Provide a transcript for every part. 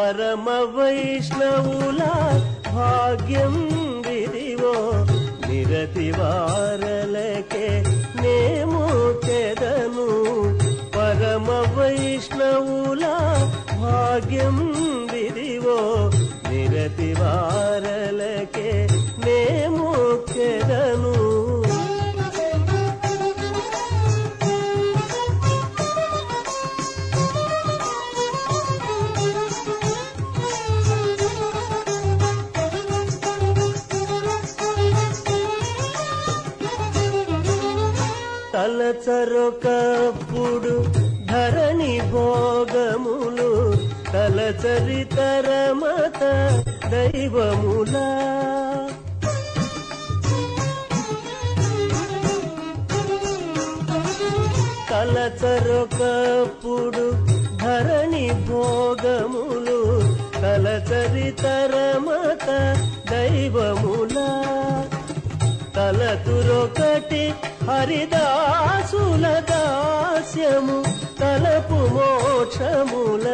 పరమ వైష్ణవుల భాగ్యం విధివో నిరతి వారలకే నేము చెదను పరమ వైష్ణవుల భాగ్యం విధివో నిరతి వారలకే నేము చెదను తలచరొకప్పుడు ధరణి భోగములు తలచరితరమత దైవములా తలచరొకప్పుడు ధరణి భోగములు తలచరితరమత దైవములా తలతురొకటి హరిదాసుల దాస్యము తలపు మోక్షముల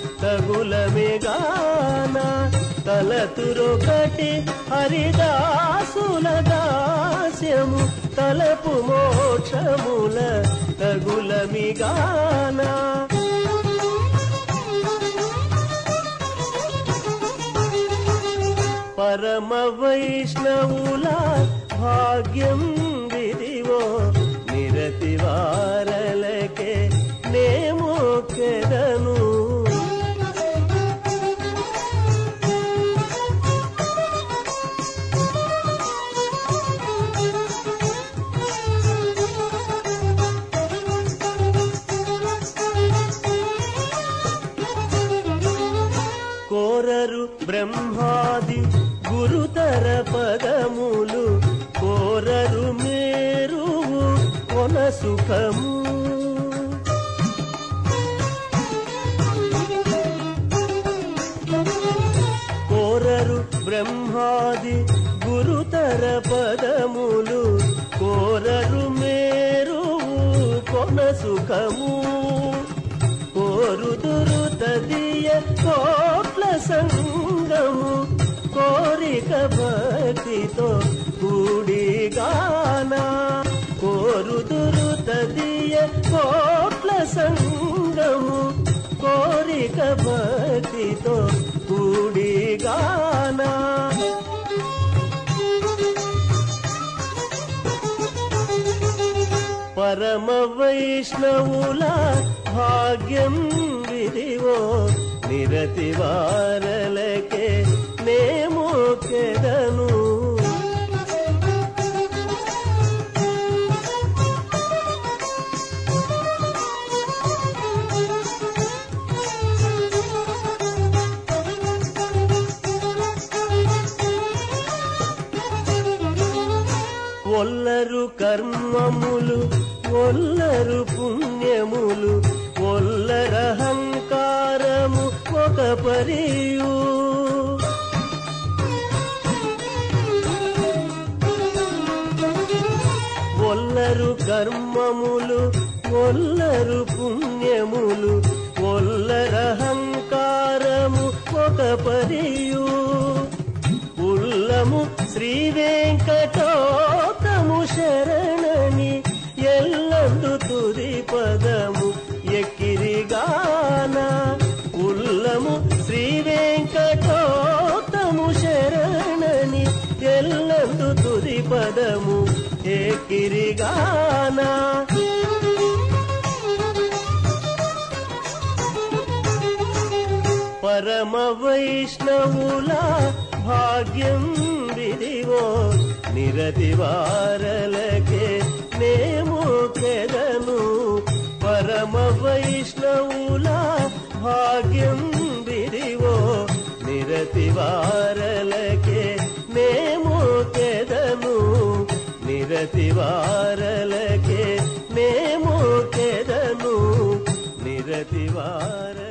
తగులమెగాన తలతురొకటి హరిదాసుల దాస్యము తలపు మోక్షముల తగులమిగానా పరమ వైష్ణవుల భాగ్యం విధివో నిరతి వారలకే నేమో కెదను కోరరు బ్రహ్మాది గురుతర పదములు కోరరు మేరువు కొన సుఖము కోరరు బ్రహ్మాది గురుతర పదములు కోరరు మేరువు కొన సుఖము కోరుదురు తదియ కోట్ల సంగము కోరిక భక్తితో కూడిగానా కోరుదురు తదియ కోట్ల సంగము కోరిక భక్తితో కూడిగానా పరమ వైష్ణవుల భాగ్యం విధివో నిరతి వారలకే నేమో కెదను ఒల్లరు కర్మములు ఒల్లరు పుణ్యములు ఒల్లరహంకారము ఒక మరియు ఒల్లరు కర్మములు ఒల్లరు పుణ్యములు ఒల్లరహంకారము ఒక మరియు ఉల్లము శ్రీ వెంకటోతము శరణని ఎల్లందు తుది పదము ఎక్కిరిగాన ఉల్లము శ్రీ వెంకటోతము శరణని ఎల్లందు తుది పదము ఎక్కిరిగానా పరమ వైష్ణవుల భాగ్యం విధివో నిరతి వారలకే నేమో కెదను పరమ వైష్ణవుల భాగ్యం విధివో నిరతి వారలకే నేమో కెదను నిరతి వారలకే నేమో కెదను నిరతి వార